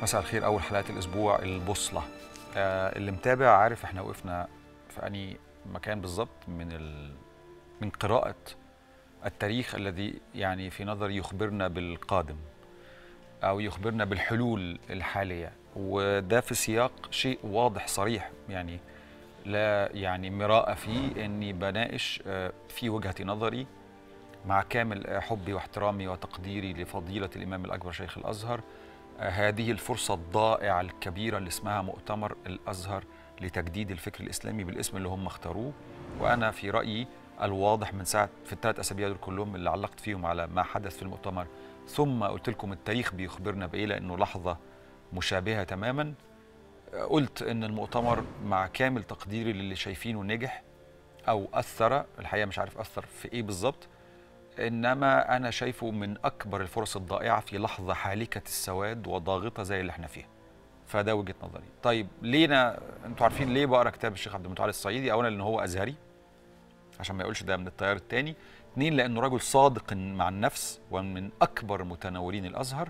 مساء الخير اول حلقات الاسبوع البوصله آه اللي متابع عارف احنا وقفنا في اني مكان بالظبط من ال... من قراءه التاريخ الذي يعني في نظري يخبرنا بالقادم او يخبرنا بالحلول الحاليه وده في سياق شيء واضح صريح يعني لا يعني مراءة فيه اني بناقش آه، في وجهة نظري مع كامل حبي واحترامي وتقديري لفضيلة الإمام الأكبر شيخ الأزهر آه، هذه الفرصة الضائعة الكبيرة اللي اسمها مؤتمر الأزهر لتجديد الفكر الإسلامي بالاسم اللي هم اختاروه وأنا في رأيي الواضح من ساعة في الثلاث أسابيع دول كلهم اللي علقت فيهم على ما حدث في المؤتمر ثم قلت لكم التاريخ بيخبرنا بإيه لأنه لحظة مشابهة تماما آه، قلت إن المؤتمر مع كامل تقديري للي شايفينه نجح أو أثر الحقيقة مش عارف أثر في إيه بالظبط انما انا شايفه من اكبر الفرص الضائعه في لحظه حالكه السواد وضاغطه زي اللي احنا فيها فده وجهه نظري طيب لينا انتوا عارفين ليه بقرا كتاب الشيخ عبد المتعال الصعيدي اولا لان هو ازهري عشان ما يقولش ده من التيار الثاني اثنين لانه رجل صادق مع النفس ومن اكبر متنورين الازهر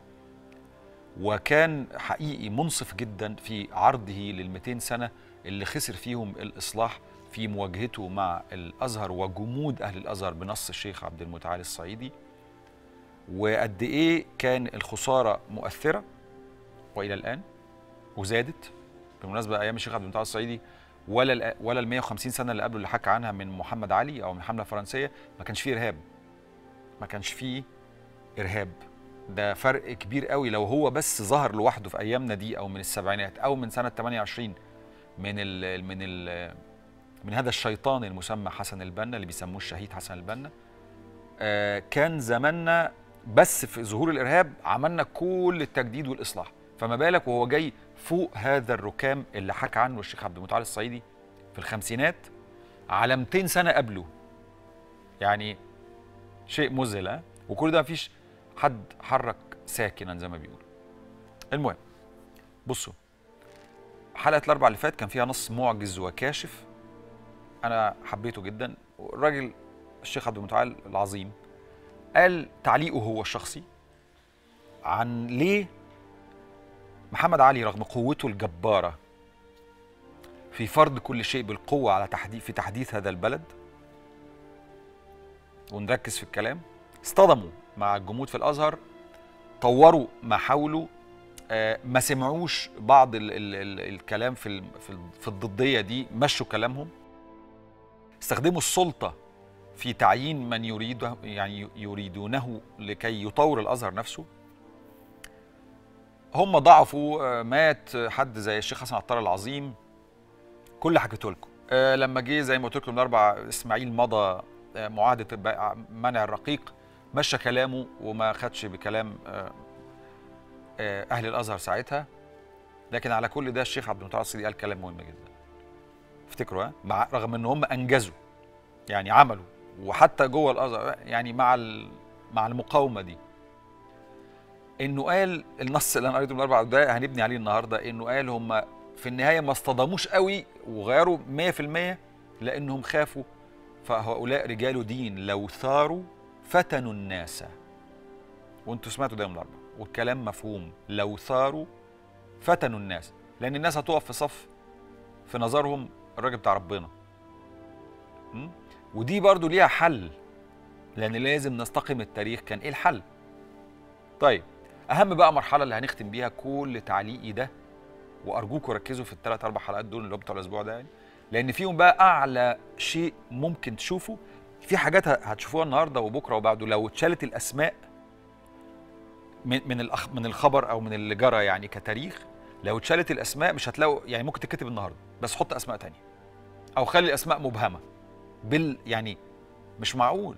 وكان حقيقي منصف جدا في عرضه لل 200 سنه اللي خسر فيهم الاصلاح في مواجهته مع الازهر وجمود اهل الازهر بنص الشيخ عبد المتعال الصعيدي وقد ايه كان الخساره مؤثره والى الان وزادت بالمناسبه ايام الشيخ عبد المتعال الصعيدي ولا ال ولا ال 150 سنه اللي قبله اللي حكى عنها من محمد علي او من الحمله الفرنسيه ما كانش فيه ارهاب ما كانش فيه ارهاب ده فرق كبير قوي لو هو بس ظهر لوحده في ايامنا دي او من السبعينات او من سنه 28 من ال من ال من هذا الشيطان المسمى حسن البنا اللي بيسموه الشهيد حسن البنا آه كان زماننا بس في ظهور الارهاب عملنا كل التجديد والاصلاح فما بالك وهو جاي فوق هذا الركام اللي حكى عنه الشيخ عبد المتعال الصعيدي في الخمسينات على 200 سنه قبله يعني شيء مذهل ها؟ وكل ده مفيش حد حرك ساكنا زي ما بيقولوا المهم بصوا حلقه الاربع اللي فات كان فيها نص معجز وكاشف انا حبيته جدا الراجل الشيخ عبد المتعال العظيم قال تعليقه هو الشخصي عن ليه محمد علي رغم قوته الجباره في فرض كل شيء بالقوه على تحديث في تحديث هذا البلد ونركز في الكلام اصطدموا مع الجمود في الازهر طوروا ما حاولوا آه، ما سمعوش بعض ال ال ال الكلام في ال في, ال في الضديه دي مشوا كلامهم استخدموا السلطه في تعيين من يريد يعني يريدونه لكي يطور الازهر نفسه هم ضعفوا آه، مات حد زي الشيخ حسن عطار العظيم كل اللي حكيته لكم آه، لما جه زي ما قلت لكم الاربع اسماعيل مضى آه، معاهده الب- منع الرقيق مشى كلامه وما خدش بكلام آه، آه، اهل الازهر ساعتها لكن على كل ده الشيخ عبد المتعال الصيدي قال كلام مهم جدا افتكروا ها مع رغم ان هم انجزوا يعني عملوا وحتى جوه الازهر يعني مع ال- مع المقاومه دي انه قال النص اللي انا قريته من اربع ده هنبني عليه النهارده انه قال هم في النهايه ما اصطدموش قوي وغيروا 100% لانهم خافوا فهؤلاء رجال دين لو ثاروا فتنوا الناس وانتوا سمعتوا ده من الاربع والكلام مفهوم لو ثاروا فتنوا الناس لان الناس هتقف في صف في نظرهم الراجل بتاع ربنا م? ودي برضو ليها حل لان لازم نستقم التاريخ كان ايه الحل طيب اهم بقى مرحله اللي هنختم بيها كل تعليقي ده وارجوكم ركزوا في الثلاث اربع حلقات دول اللي هم بتوع الاسبوع ده يعني لان فيهم بقى اعلى شيء ممكن تشوفه في حاجات ه- هتشوفوها النهارده وبكره وبعده لو اتشالت الاسماء من من الأخ من الخبر او من اللي جرى يعني كتاريخ لو اتشالت الاسماء مش هتلاقوا يعني ممكن تتكتب النهارده بس حط اسماء تانية او خلي الاسماء مبهمه بال يعني مش معقول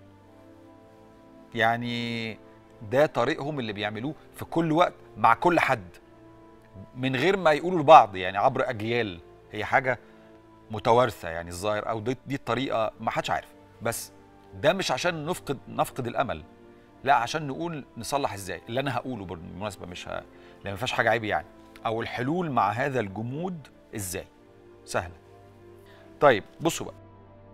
يعني ده طريقهم اللي بيعملوه في كل وقت مع كل حد من غير ما يقولوا لبعض يعني عبر اجيال هي حاجه متوارثه يعني الظاهر او دي, دي الطريقه ما حدش عارف بس ده مش عشان نفقد نفقد الامل لا عشان نقول نصلح ازاي اللي انا هقوله بالمناسبه مش ه... لان ما فيهاش حاجه عيب يعني او الحلول مع هذا الجمود ازاي سهله طيب بصوا بقى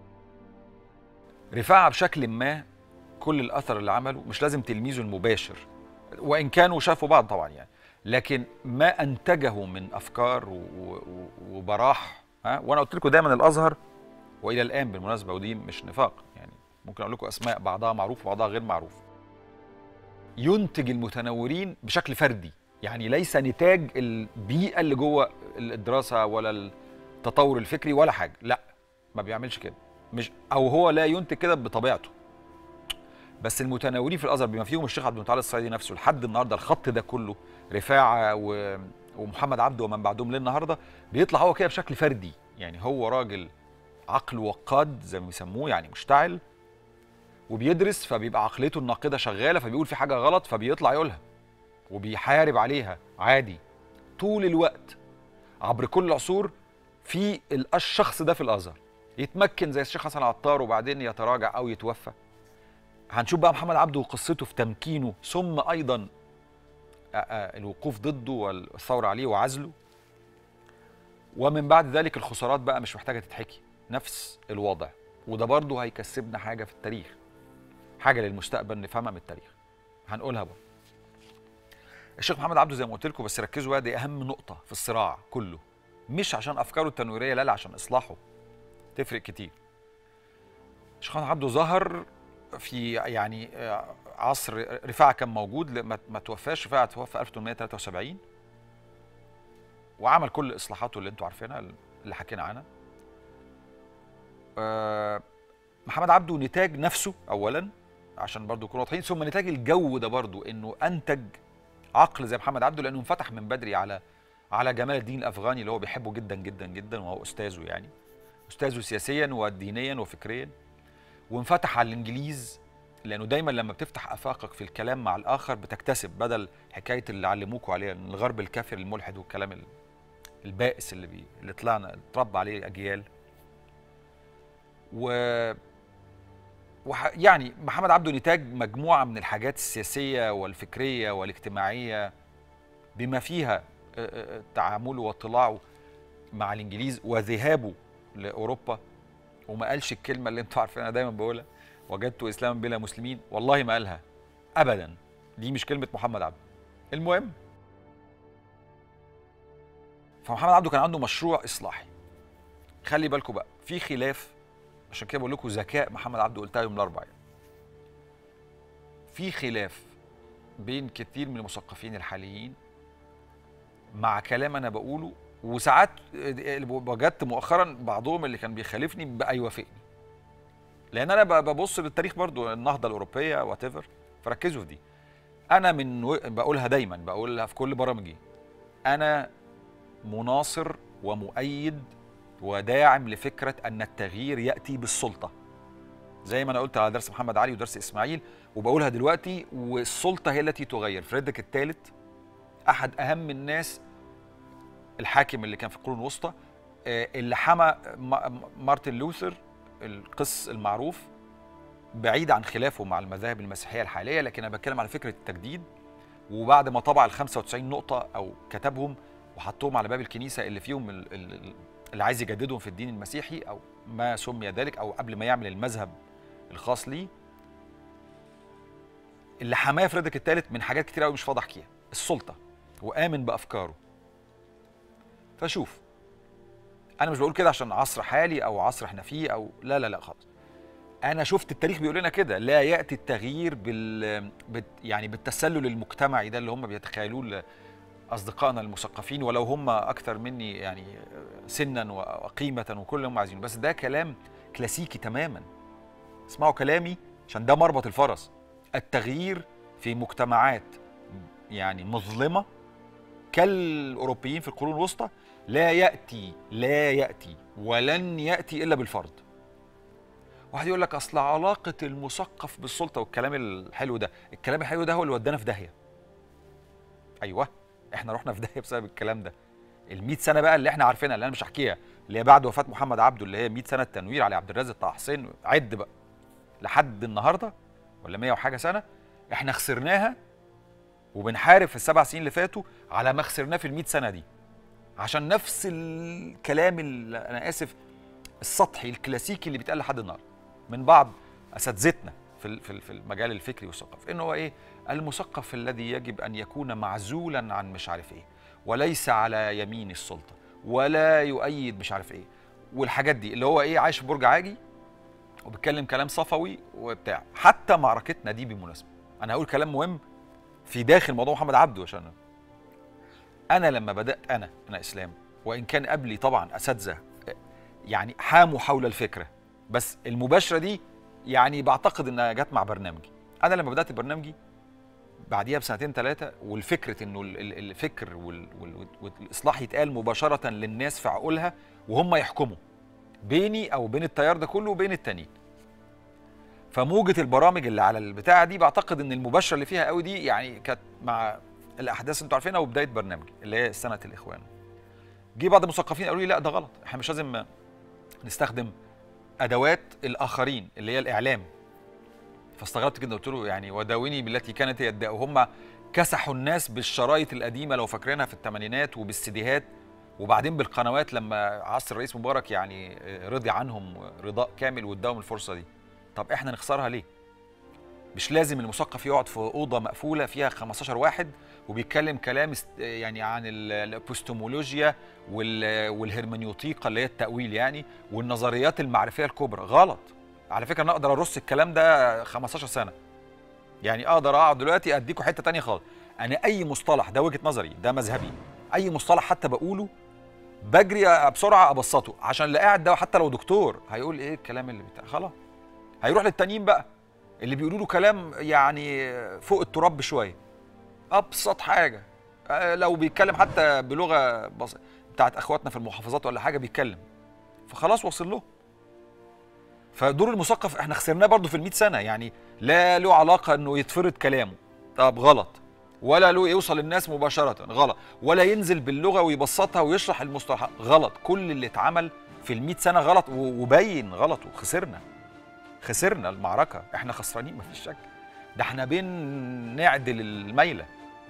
رفاعة بشكل ما كل الاثر اللي عمله مش لازم تلميذه المباشر وان كانوا شافوا بعض طبعا يعني لكن ما انتجه من افكار و- و- وبراح ها وانا قلت لكم دايما الازهر والى الان بالمناسبه ودي مش نفاق يعني ممكن اقول لكم اسماء بعضها معروف وبعضها غير معروف ينتج المتنورين بشكل فردي يعني ليس نتاج البيئه اللي جوه الدراسه ولا التطور الفكري ولا حاجه لا ما بيعملش كده مش او هو لا ينتج كده بطبيعته بس المتنورين في الازهر بما فيهم الشيخ عبد المتعال الصعيدي نفسه لحد النهارده الخط ده كله رفاعه و... ومحمد عبده ومن بعدهم للنهارده بيطلع هو كده بشكل فردي يعني هو راجل عقل وقاد زي ما بيسموه يعني مشتعل وبيدرس فبيبقى عقليته الناقده شغاله فبيقول في حاجه غلط فبيطلع يقولها وبيحارب عليها عادي طول الوقت عبر كل العصور في ال- الشخص ده في الازهر يتمكن زي الشيخ حسن عطار وبعدين يتراجع او يتوفى هنشوف بقى محمد عبده وقصته في تمكينه ثم ايضا آه، آه، الوقوف ضده والثوره عليه وعزله ومن بعد ذلك الخسارات بقى مش محتاجه تتحكي نفس الوضع وده برضه هيكسبنا حاجه في التاريخ حاجه للمستقبل نفهمها من التاريخ هنقولها بقى الشيخ محمد عبده زي ما قلت لكم بس ركزوا بقى دي اهم نقطه في الصراع كله مش عشان افكاره التنويريه لا لا عشان اصلاحه تفرق كتير الشيخ محمد عبده ظهر في يعني آه، عصر رفاعه كان موجود ل- ما ما توفاش رفاعه توفى 1873 وعمل كل اصلاحاته اللي انتوا عارفينها اللي حكينا عنها آه، محمد عبده نتاج نفسه اولا عشان برضو نكون واضحين ثم نتاج الجو ده برضو انه انتج عقل زي محمد عبده لانه انفتح من بدري على على جمال الدين الافغاني اللي هو بيحبه جدا جدا جدا وهو استاذه يعني استاذه سياسيا ودينيا وفكريا وانفتح على الانجليز لانه دايما لما بتفتح افاقك في الكلام مع الاخر بتكتسب بدل حكايه اللي علموكوا عليها إن الغرب الكافر الملحد والكلام ال- البائس اللي بي اللي طلعنا اتربى عليه اجيال و وح... يعني محمد عبده نتاج مجموعه من الحاجات السياسيه والفكريه والاجتماعيه بما فيها آه، آه، تعامله واطلاعه مع الانجليز وذهابه لاوروبا وما قالش الكلمه اللي انتوا عارفينها دايما بقولها وجدت اسلاما بلا مسلمين والله ما قالها ابدا دي مش كلمه محمد عبده المهم فمحمد عبده كان عنده مشروع اصلاحي خلي بالكم بقى في خلاف عشان كده بقول لكم ذكاء محمد عبده قلتها يوم الاربعاء في خلاف بين كتير من المثقفين الحاليين مع كلام انا بقوله وساعات وجدت مؤخرا بعضهم اللي كان بيخالفني بقى يوافقني لان انا ب- ببص للتاريخ برضو النهضه الاوروبيه وات ايفر فركزوا في دي انا من و... بقولها دايما بقولها في كل برامجي انا مناصر ومؤيد وداعم لفكره ان التغيير ياتي بالسلطه زي ما انا قلت على درس محمد علي ودرس اسماعيل وبقولها دلوقتي والسلطه هي التي تغير فريدريك الثالث احد اهم الناس الحاكم اللي كان في القرون الوسطى آه، اللي حمى ما- مارتن لوثر القس المعروف بعيد عن خلافه مع المذاهب المسيحيه الحاليه لكن انا بتكلم على فكره التجديد وبعد ما طبع ال 95 نقطه او كتبهم وحطهم على باب الكنيسه اللي فيهم ال- ال- اللي عايز يجددهم في الدين المسيحي او ما سمي ذلك او قبل ما يعمل المذهب الخاص ليه اللي حماه فريدريك الثالث من حاجات كتير قوي مش فاضي احكيها السلطه وامن بافكاره فشوف انا مش بقول كده عشان عصر حالي او عصر احنا فيه او لا لا لا خالص انا شفت التاريخ بيقول لنا كده لا ياتي التغيير بال بت يعني بالتسلل المجتمعي ده اللي هم بيتخيلوه اصدقائنا المثقفين ولو هم اكثر مني يعني سنا وقيمه وكل اللي هم عايزينه بس ده كلام كلاسيكي تماما اسمعوا كلامي عشان ده مربط الفرس التغيير في مجتمعات يعني مظلمه كالاوروبيين في القرون الوسطى لا ياتي لا ياتي ولن ياتي الا بالفرض واحد يقول لك اصل علاقه المثقف بالسلطه والكلام الحلو ده الكلام الحلو ده هو اللي ودانا في داهيه ايوه احنا رحنا في داهيه بسبب الكلام ده ال سنه بقى اللي احنا عارفينها اللي انا مش هحكيها اللي هي بعد وفاه محمد عبده اللي هي 100 سنه تنوير علي عبد الرازق طه حسين عد بقى لحد النهارده ولا 100 وحاجه سنه احنا خسرناها وبنحارب في السبع سنين اللي فاتوا على ما خسرناه في ال سنه دي عشان نفس الكلام اللي انا اسف السطحي الكلاسيكي اللي بيتقال لحد النهارده من بعض اساتذتنا في في المجال الفكري والثقافي ان هو ايه المثقف الذي يجب ان يكون معزولا عن مش عارف ايه وليس على يمين السلطه ولا يؤيد مش عارف ايه والحاجات دي اللي هو ايه عايش في برج عاجي وبيتكلم كلام صفوي وبتاع حتى معركتنا دي بالمناسبه انا هقول كلام مهم في داخل موضوع محمد عبده عشان انا لما بدات انا انا اسلام وان كان قبلي طبعا اساتذه يعني حاموا حول الفكره بس المباشره دي يعني بعتقد انها جت مع برنامجي انا لما بدات برنامجي بعديها بسنتين ثلاثه والفكره انه الفكر والاصلاح يتقال مباشره للناس في عقولها وهم يحكموا بيني او بين التيار ده كله وبين التانيين فموجه البرامج اللي على البتاعه دي بعتقد ان المباشره اللي فيها قوي دي يعني كانت مع الاحداث اللي انتوا عارفينها وبدايه برنامجي اللي هي سنه الاخوان جه بعض المثقفين قالوا لي لا ده غلط احنا مش لازم نستخدم ادوات الاخرين اللي هي الاعلام فاستغربت كده قلت له يعني وداوني بالتي كانت هي الداء وهم كسحوا الناس بالشرايط القديمه لو فاكرينها في الثمانينات وبالسيديهات وبعدين بالقنوات لما عصر الرئيس مبارك يعني رضي عنهم رضاء كامل واداهم الفرصه دي طب احنا نخسرها ليه مش لازم المثقف يقعد في اوضه مقفوله فيها 15 واحد وبيتكلم كلام يعني عن الابستمولوجيا والهرمنيوتيقا اللي هي التاويل يعني والنظريات المعرفيه الكبرى غلط على فكره انا اقدر ارص الكلام ده 15 سنه يعني اقدر اقعد دلوقتي اديكم حته تانية خالص انا اي مصطلح ده وجهه نظري ده مذهبي اي مصطلح حتى بقوله بجري بسرعه ابسطه عشان اللي قاعد ده حتى لو دكتور هيقول ايه الكلام اللي بتاع خلاص هيروح للتانيين بقى اللي بيقولوا له كلام يعني فوق التراب بشويه ابسط حاجه لو بيتكلم حتى بلغه بس... بتاعت اخواتنا في المحافظات ولا حاجه بيتكلم فخلاص وصل له فدور المثقف احنا خسرناه برضه في ال سنه يعني لا له علاقه انه يتفرض كلامه طب غلط ولا له يوصل للناس مباشره غلط ولا ينزل باللغه ويبسطها ويشرح المصطلحات غلط كل اللي اتعمل في ال سنه غلط وبين غلطه خسرنا خسرنا المعركه احنا خسرانين مفيش شك ده احنا بين نعدل الميله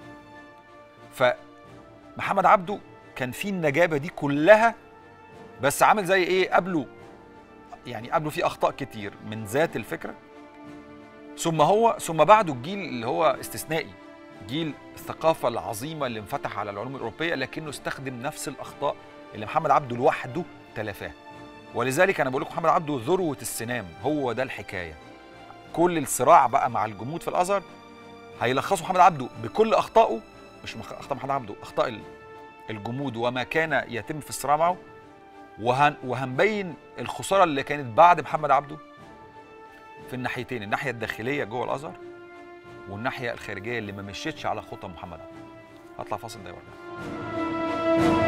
فمحمد عبده كان فيه النجابه دي كلها بس عامل زي ايه قبله يعني قبله فيه اخطاء كتير من ذات الفكره ثم هو ثم بعده الجيل اللي هو استثنائي جيل الثقافه العظيمه اللي انفتح على العلوم الاوروبيه لكنه استخدم نفس الاخطاء اللي محمد عبده لوحده تلافاها ولذلك انا بقول لكم محمد عبده ذروه السنام هو ده الحكايه كل الصراع بقى مع الجمود في الازهر هيلخصوا محمد عبده بكل اخطائه مش اخطاء محمد عبده اخطاء الجمود وما كان يتم في الصراع معه وهن وهنبين الخساره اللي كانت بعد محمد عبده في الناحيتين الناحيه الداخليه جوه الازهر والناحيه الخارجيه اللي ما مشيتش على خطى محمد عبده هطلع فاصل ده وارجع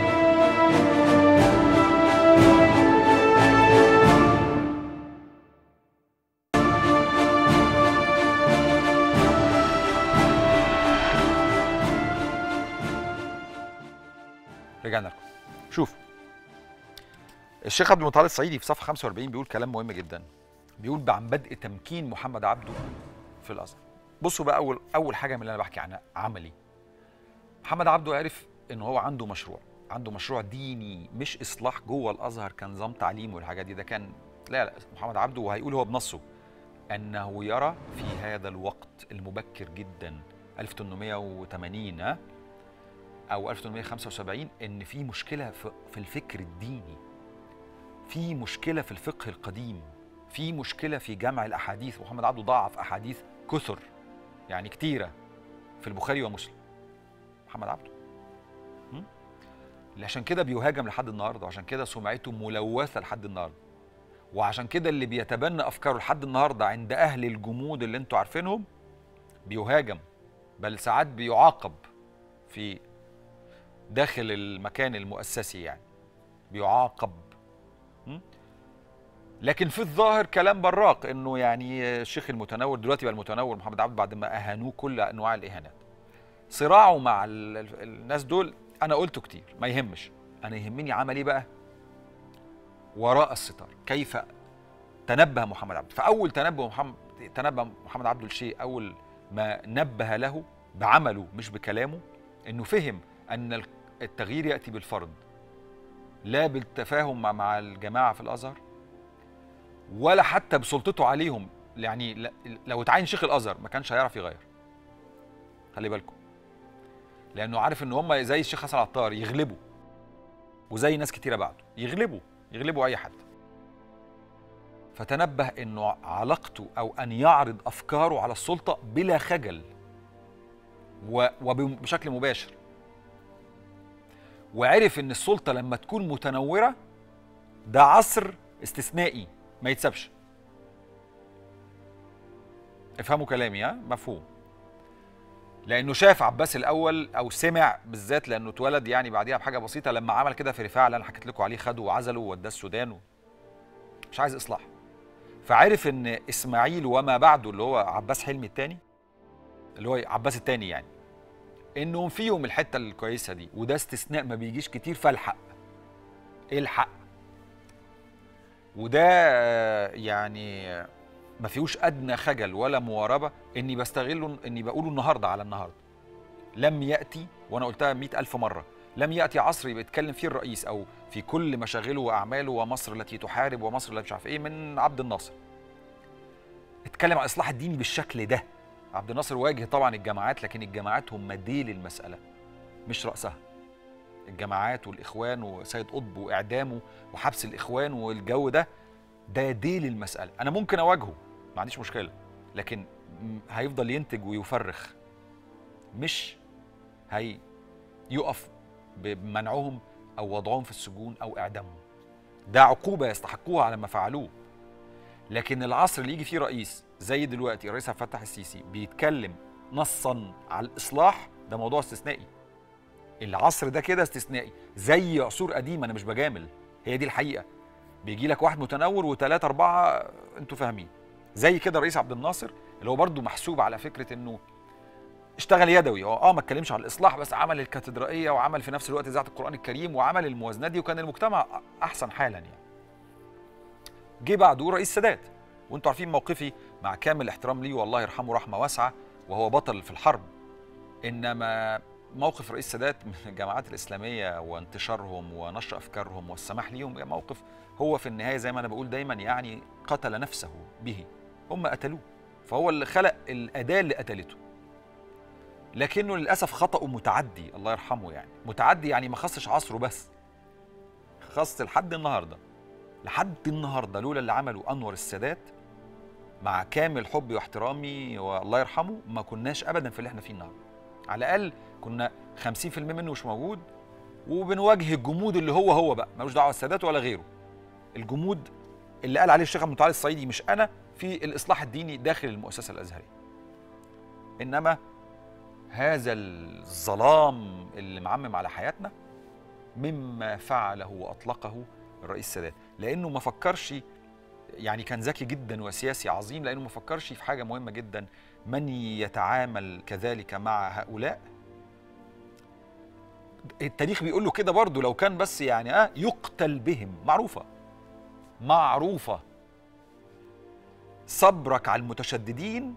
رجعنا لكم شوف الشيخ عبد المطلع الصعيدي في صفحه 45 بيقول كلام مهم جدا بيقول عن بدء تمكين محمد عبده في الازهر بصوا بقى اول اول حاجه من اللي انا بحكي عنها عملي محمد عبده عرف ان هو عنده مشروع عنده مشروع ديني مش اصلاح جوه الازهر كنظام تعليم والحاجات دي ده كان لا لا محمد عبده وهيقول هو بنصه انه يرى في هذا الوقت المبكر جدا 1880 ها او 1875 ان في مشكله في الفكر الديني في مشكله في الفقه القديم في مشكله في جمع الاحاديث محمد عبده ضعف احاديث كثر يعني كتيره في البخاري ومسلم محمد عبده عشان كده بيهاجم لحد النهارده وعشان كده سمعته ملوثه لحد النهارده وعشان كده اللي بيتبنى افكاره لحد النهارده عند اهل الجمود اللي انتوا عارفينهم بيهاجم بل ساعات بيعاقب في داخل المكان المؤسسي يعني بيعاقب لكن في الظاهر كلام براق انه يعني الشيخ المتنور دلوقتي بقى المتنور محمد عبد بعد ما اهانوه كل انواع الاهانات صراعه مع الناس دول انا قلته كتير ما يهمش انا يهمني عمل ايه بقى وراء الستار كيف تنبه محمد عبد فاول تنبه محمد تنبه محمد عبده الشيء اول ما نبه له بعمله مش بكلامه انه فهم ان التغيير ياتي بالفرض لا بالتفاهم مع الجماعه في الازهر ولا حتى بسلطته عليهم يعني ل- لو اتعين شيخ الازهر ما كانش هيعرف يغير خلي بالكم لانه عارف ان هم زي الشيخ حسن عطار يغلبوا وزي ناس كتيره بعده يغلبوا يغلبوا اي حد فتنبه انه علاقته او ان يعرض افكاره على السلطه بلا خجل و- وبشكل مباشر وعرف ان السلطه لما تكون متنوره ده عصر استثنائي ما يتسابش افهموا كلامي ها مفهوم لانه شاف عباس الاول او سمع بالذات لانه اتولد يعني بعديها بحاجه بسيطه لما عمل كده في رفاعه اللي انا حكيت لكم عليه خده وعزله ووداه السودان و... مش عايز اصلاح فعرف ان اسماعيل وما بعده اللي هو عباس حلمي الثاني اللي هو عباس الثاني يعني انهم فيهم الحته الكويسه دي وده استثناء ما بيجيش كتير فالحق الحق وده آه، يعني آه، ما فيهوش ادنى خجل ولا مواربه اني بستغله اني بقوله النهارده على النهارده لم ياتي وانا قلتها مئة ألف مره لم ياتي عصر يبقى يتكلم فيه الرئيس او في كل مشاغله واعماله ومصر التي تحارب ومصر التي مش عارف ايه من عبد الناصر اتكلم عن الاصلاح الديني بالشكل ده عبد الناصر واجه طبعا الجماعات لكن الجماعات هم ديل المساله مش راسها الجماعات والاخوان وسيد قطب واعدامه وحبس الاخوان والجو ده ده ديل المساله انا ممكن اواجهه ما عنديش مشكله لكن م- هيفضل ينتج ويفرخ مش هي يقف بمنعهم او وضعهم في السجون او اعدامهم ده عقوبه يستحقوها على ما فعلوه لكن العصر اللي يجي فيه رئيس زي دلوقتي الرئيس عبد الفتاح السيسي بيتكلم نصا على الاصلاح ده موضوع استثنائي العصر ده كده استثنائي زي عصور قديمه انا مش بجامل هي دي الحقيقه بيجي لك واحد متنور وثلاثه اربعه انتوا فاهمين زي كده الرئيس عبد الناصر اللي هو برضه محسوب على فكره انه اشتغل يدوي هو اه ما اتكلمش على الاصلاح بس عمل الكاتدرائيه وعمل في نفس الوقت اذاعه القران الكريم وعمل الموازنات دي وكان المجتمع احسن حالا يعني جه بعده رئيس سادات وانتوا عارفين موقفي مع كامل احترام ليه والله يرحمه رحمه واسعه وهو بطل في الحرب انما موقف رئيس سادات من الجماعات الاسلاميه وانتشارهم ونشر افكارهم والسماح ليهم موقف هو في النهايه زي ما انا بقول دايما يعني قتل نفسه به هم قتلوه فهو اللي خلق الاداه اللي قتلته لكنه للاسف خطأه متعدي الله يرحمه يعني متعدي يعني ما خصش عصره بس خص لحد النهارده لحد النهارده لولا اللي عمله انور السادات مع كامل حبي واحترامي والله يرحمه ما كناش ابدا في اللي احنا فيه النهارده على الاقل كنا 50% منه مش موجود وبنواجه الجمود اللي هو هو بقى ملوش دعوه السادات ولا غيره الجمود اللي قال عليه الشيخ عبد المتعال الصعيدي مش انا في الاصلاح الديني داخل المؤسسه الازهريه انما هذا الظلام اللي معمم على حياتنا مما فعله واطلقه الرئيس السادات لانه ما فكرش يعني كان ذكي جدا وسياسي عظيم لانه ما فكرش في حاجه مهمه جدا من يتعامل كذلك مع هؤلاء التاريخ بيقول له كده برضه لو كان بس يعني اه يقتل بهم معروفه معروفه صبرك على المتشددين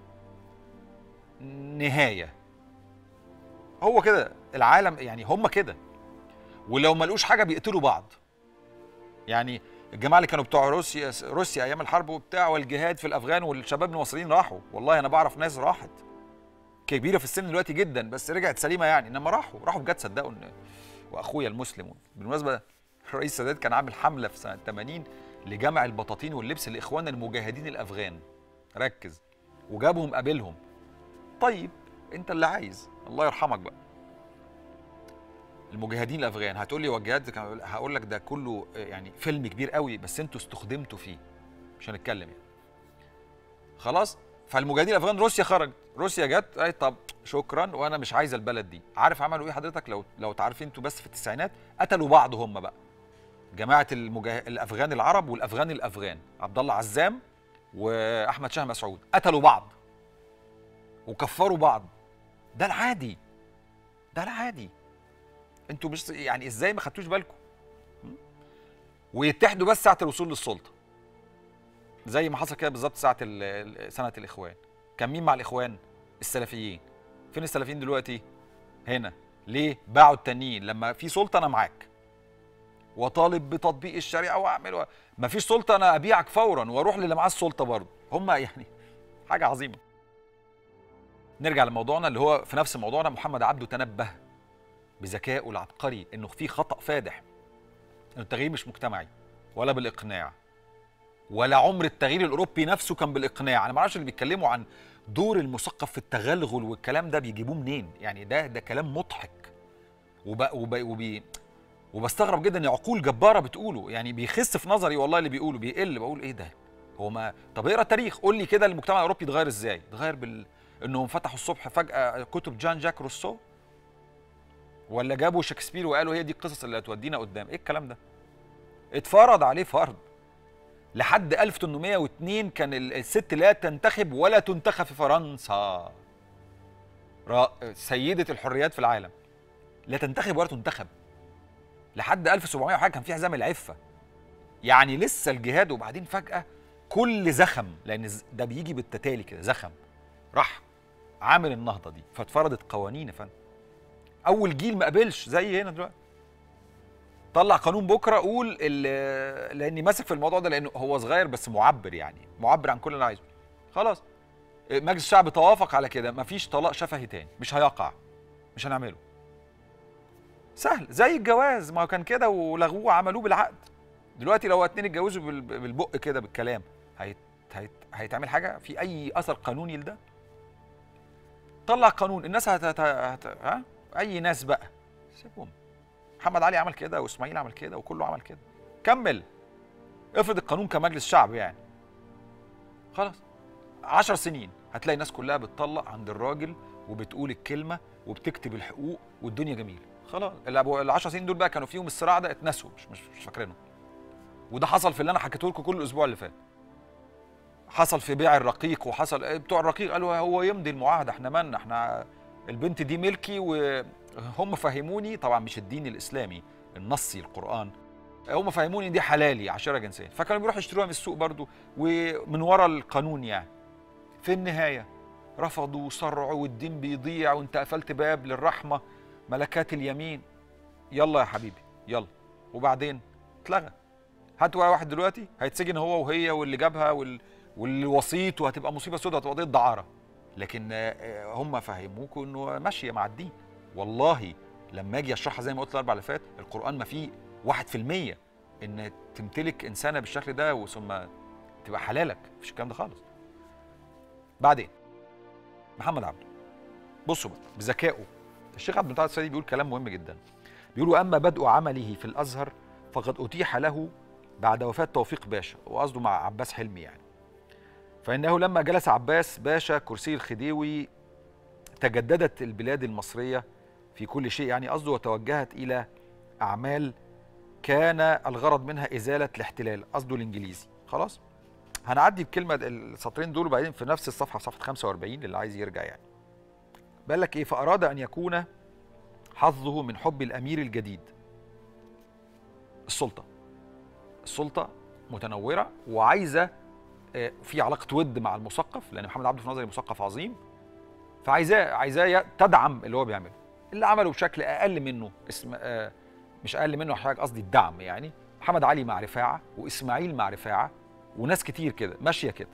نهايه هو كده العالم يعني هم كده ولو ما لقوش حاجه بيقتلوا بعض يعني الجماعه اللي كانوا بتوع روسيا روسيا ايام الحرب وبتاع والجهاد في الافغان والشباب المصريين راحوا والله انا بعرف ناس راحت كبيره في السن دلوقتي جدا بس رجعت سليمه يعني انما راحوا راحوا بجد صدقوا ان واخويا المسلم بالمناسبه الرئيس السادات كان عامل حمله في سنه 80 لجمع البطاطين واللبس لاخواننا المجاهدين الافغان ركز وجابهم قابلهم طيب انت اللي عايز الله يرحمك بقى المجاهدين الافغان هتقول لي وجهات هقول لك ده كله يعني فيلم كبير قوي بس انتوا استخدمتوا فيه مش هنتكلم يعني خلاص فالمجاهدين الافغان روسيا خرجت روسيا جت قالت طب شكرا وانا مش عايزه البلد دي عارف عملوا ايه حضرتك لو لو تعرفين انتوا بس في التسعينات قتلوا بعض هم بقى جماعه المجاه... الافغان العرب والافغان الافغان عبد الله عزام واحمد شاه مسعود قتلوا بعض وكفروا بعض ده العادي ده العادي انتوا مش يعني ازاي ما خدتوش بالكم ويتحدوا بس ساعه الوصول للسلطه زي ما حصل كده بالظبط ساعه سنه الاخوان كان مين مع الاخوان السلفيين فين السلفيين دلوقتي هنا ليه باعوا التانيين لما في سلطه انا معاك وطالب بتطبيق الشريعه واعمل و... ما فيش سلطه انا ابيعك فورا واروح للي معاه السلطه برضه هم يعني حاجه عظيمه نرجع لموضوعنا اللي هو في نفس موضوعنا محمد عبده تنبه بذكائه العبقري انه في خطا فادح انه التغيير مش مجتمعي ولا بالاقناع ولا عمر التغيير الاوروبي نفسه كان بالاقناع انا ما اعرفش اللي بيتكلموا عن دور المثقف في التغلغل والكلام ده بيجيبوه منين يعني ده ده كلام مضحك وب... وب... وبي... وبستغرب جدا ان عقول جباره بتقوله يعني بيخس في نظري والله اللي بيقوله بيقل بقول ايه ده هو ما طب اقرا التاريخ قول لي كده المجتمع الاوروبي اتغير ازاي اتغير بال انهم فتحوا الصبح فجاه كتب جان جاك روسو ولا جابوا شكسبير وقالوا هي دي القصص اللي هتودينا قدام ايه الكلام ده اتفرض عليه فرض لحد 1802 كان الست لا تنتخب ولا تنتخب في فرنسا سيدة الحريات في العالم لا تنتخب ولا تنتخب لحد 1700 وحاجه كان في حزام العفه يعني لسه الجهاد وبعدين فجاه كل زخم لان ده بيجي بالتتالي كده زخم راح عامل النهضه دي فاتفرضت قوانين يا فندم اول جيل ما قبلش زي هنا دلوقتي طلع قانون بكره قول لاني ماسك في الموضوع ده لانه هو صغير بس معبر يعني معبر عن كل اللي عايزه خلاص مجلس الشعب توافق على كده مفيش طلاق شفهي تاني مش هيقع مش هنعمله سهل زي الجواز ما كان كده ولغوه وعملوه بالعقد دلوقتي لو اتنين اتجوزوا بالبق كده بالكلام هيت هيت هيتعمل حاجه في اي اثر قانوني لده طلع قانون الناس هت... هت... هت... ها اي ناس بقى سيبهم محمد علي عمل كده واسماعيل عمل كده وكله عمل كده كمل افرض القانون كمجلس شعب يعني خلاص عشر سنين هتلاقي الناس كلها بتطلق عند الراجل وبتقول الكلمه وبتكتب الحقوق والدنيا جميله خلاص ال 10 سنين دول بقى كانوا فيهم الصراع ده اتنسوا مش مش, مش فاكرينهم وده حصل في اللي انا حكيته لكم كل الاسبوع اللي فات حصل في بيع الرقيق وحصل بتوع الرقيق قالوا هو يمضي المعاهده احنا مالنا احنا البنت دي ملكي وهم فهموني طبعا مش الدين الاسلامي النصي القران هم فهموني دي حلالي عشيره جنسيه فكانوا بيروحوا يشتروها من السوق برضو ومن ورا القانون يعني في النهايه رفضوا وصرعوا والدين بيضيع وانت قفلت باب للرحمه ملكات اليمين يلا يا حبيبي يلا وبعدين اتلغى هات واحد دلوقتي هيتسجن هو وهي واللي جابها وال... والوسيط وهتبقى مصيبه سوداء هتبقى قضيه دعاره لكن هم فهموكوا انه ماشيه مع الدين والله لما اجي اشرحها زي ما قلت الاربع اللي فات القران ما فيه 1% ان تمتلك انسانه بالشكل ده ثم تبقى حلالك مفيش الكلام ده خالص بعدين محمد عبده بصوا بقى بذكائه الشيخ عبد المتعال السعيدي بيقول كلام مهم جدا بيقول واما بدء عمله في الازهر فقد اتيح له بعد وفاه توفيق باشا وقصده مع عباس حلمي يعني فانه لما جلس عباس باشا كرسي الخديوي تجددت البلاد المصريه في كل شيء يعني قصده وتوجهت الى اعمال كان الغرض منها ازاله الاحتلال قصده الانجليزي خلاص هنعدي بكلمه السطرين دول وبعدين في نفس الصفحه صفحه 45 اللي عايز يرجع يعني بقول لك ايه فاراد ان يكون حظه من حب الامير الجديد السلطه السلطه متنوره وعايزه في علاقه ود مع المثقف لان محمد عبده في نظري مثقف عظيم فعايزاه عايزاه تدعم اللي هو بيعمله اللي عمله بشكل اقل منه اسم آه مش اقل منه حاجه قصدي الدعم يعني محمد علي مع رفاعه واسماعيل مع رفاعه وناس كتير كده ماشيه كده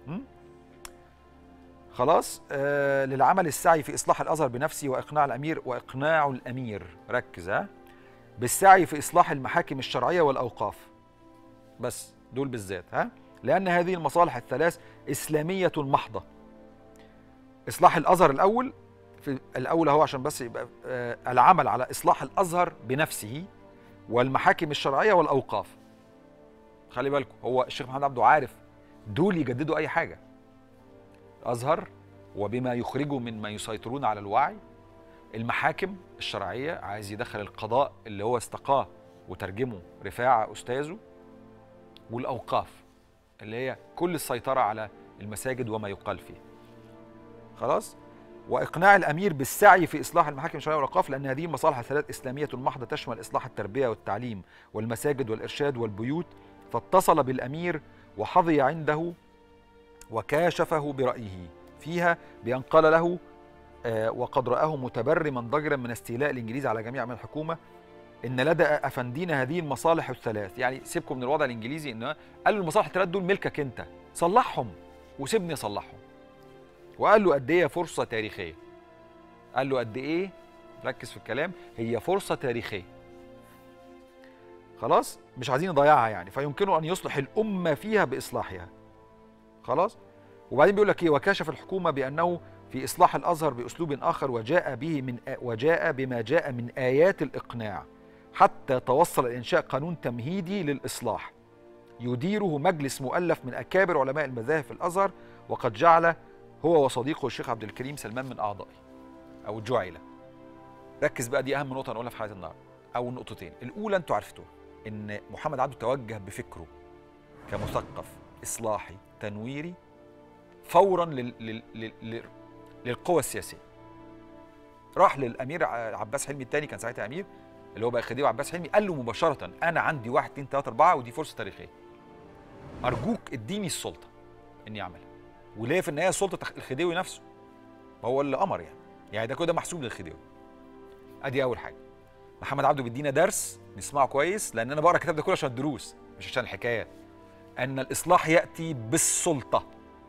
خلاص آه للعمل السعي في اصلاح الازهر بنفسه واقناع الامير واقناع الامير ركز ها بالسعي في اصلاح المحاكم الشرعيه والاوقاف بس دول بالذات ها لان هذه المصالح الثلاث اسلاميه محضه اصلاح الازهر الاول في الاول اهو عشان بس يبقى آه العمل على اصلاح الازهر بنفسه والمحاكم الشرعيه والاوقاف خلي بالكم هو الشيخ محمد عبده عارف دول يجددوا اي حاجه الازهر وبما يخرجه من ما يسيطرون على الوعي المحاكم الشرعيه عايز يدخل القضاء اللي هو استقاه وترجمه رفاعه استاذه والاوقاف اللي هي كل السيطره على المساجد وما يقال فيه خلاص واقناع الامير بالسعي في اصلاح المحاكم الشرعيه والاوقاف لان هذه المصالح الثلاث اسلاميه محضه تشمل اصلاح التربيه والتعليم والمساجد والارشاد والبيوت فاتصل بالامير وحظي عنده وكاشفه برايه فيها بان قال له آه وقد راه متبرما ضجرا من استيلاء الانجليز على جميع من الحكومه ان لدى افندينا هذه المصالح الثلاث يعني سيبكم من الوضع الانجليزي ان قال له المصالح الثلاث دول ملكك انت صلحهم وسيبني اصلحهم وقال له قد ايه فرصه تاريخيه قال له قد ايه ركز في الكلام هي فرصه تاريخيه خلاص مش عايزين نضيعها يعني فيمكنه ان يصلح الامه فيها باصلاحها خلاص وبعدين بيقول لك ايه وكشف الحكومه بانه في اصلاح الازهر باسلوب اخر وجاء به من وجاء بما جاء من ايات الاقناع حتى توصل لانشاء قانون تمهيدي للاصلاح يديره مجلس مؤلف من اكابر علماء المذاهب في الازهر وقد جعل هو وصديقه الشيخ عبد الكريم سلمان من اعضائه او جعل ركز بقى دي اهم نقطه هنقولها في حلقه النهارده او النقطتين الاولى انتوا عرفتوها ان محمد عبده توجه بفكره كمثقف اصلاحي تنويري فورا لل... لل... لل... لل... للقوى السياسيه راح للامير عباس حلمي الثاني كان ساعتها امير اللي هو بقى خديوي عباس حلمي قال له مباشره انا عندي واحد اتنين تلاته اربعه ودي فرصه تاريخيه ارجوك اديني السلطه اني اعملها وليه في النهايه سلطه الخديوي نفسه هو اللي امر يعني يعني ده كده محسوب للخديوي ادي اول حاجه محمد عبده بيدينا درس نسمعه كويس لان انا بقرا الكتاب ده كله عشان الدروس مش عشان الحكايات ان الاصلاح ياتي بالسلطه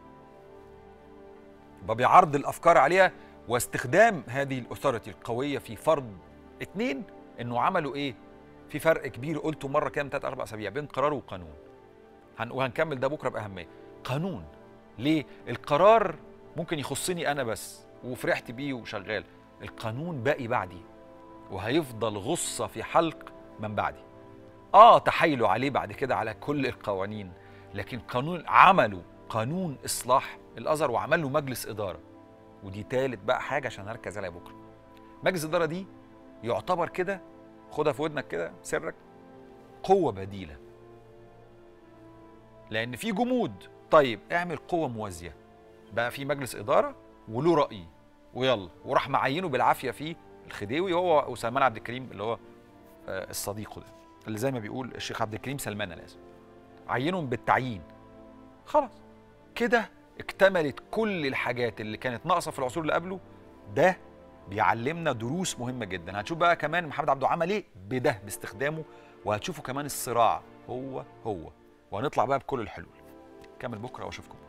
وبعرض الافكار عليها واستخدام هذه الاثوريتي القويه في فرض اتنين انه عملوا ايه في فرق كبير قلته مره كده من ثلاث اربع اسابيع بين قرار وقانون هن وهنكمل ده بكره باهميه قانون ليه القرار ممكن يخصني انا بس وفرحت بيه وشغال القانون باقي بعدي وهيفضل غصه في حلق من بعدي اه تحايلوا عليه بعد كده على كل القوانين لكن قانون عملوا قانون اصلاح الازهر وعمل له مجلس اداره ودي تالت بقى حاجه عشان هركز عليها بكره مجلس الاداره دي يعتبر كده خدها في ودنك كده سرك قوه بديله لان في جمود طيب اعمل قوه موازيه بقى في مجلس اداره وله راي ويلا وراح معينه بالعافيه فيه الخديوي هو وسلمان عبد الكريم اللي هو الصديق ده اللي زي ما بيقول الشيخ عبد الكريم سلمان لازم عينهم بالتعيين خلاص كده اكتملت كل الحاجات اللي كانت ناقصه في العصور اللي قبله ده بيعلمنا دروس مهمه جدا هنشوف بقى كمان محمد عبده عمل ايه بده باستخدامه وهتشوفوا كمان الصراع هو هو وهنطلع بقى بكل الحلول كمل بكره واشوفكم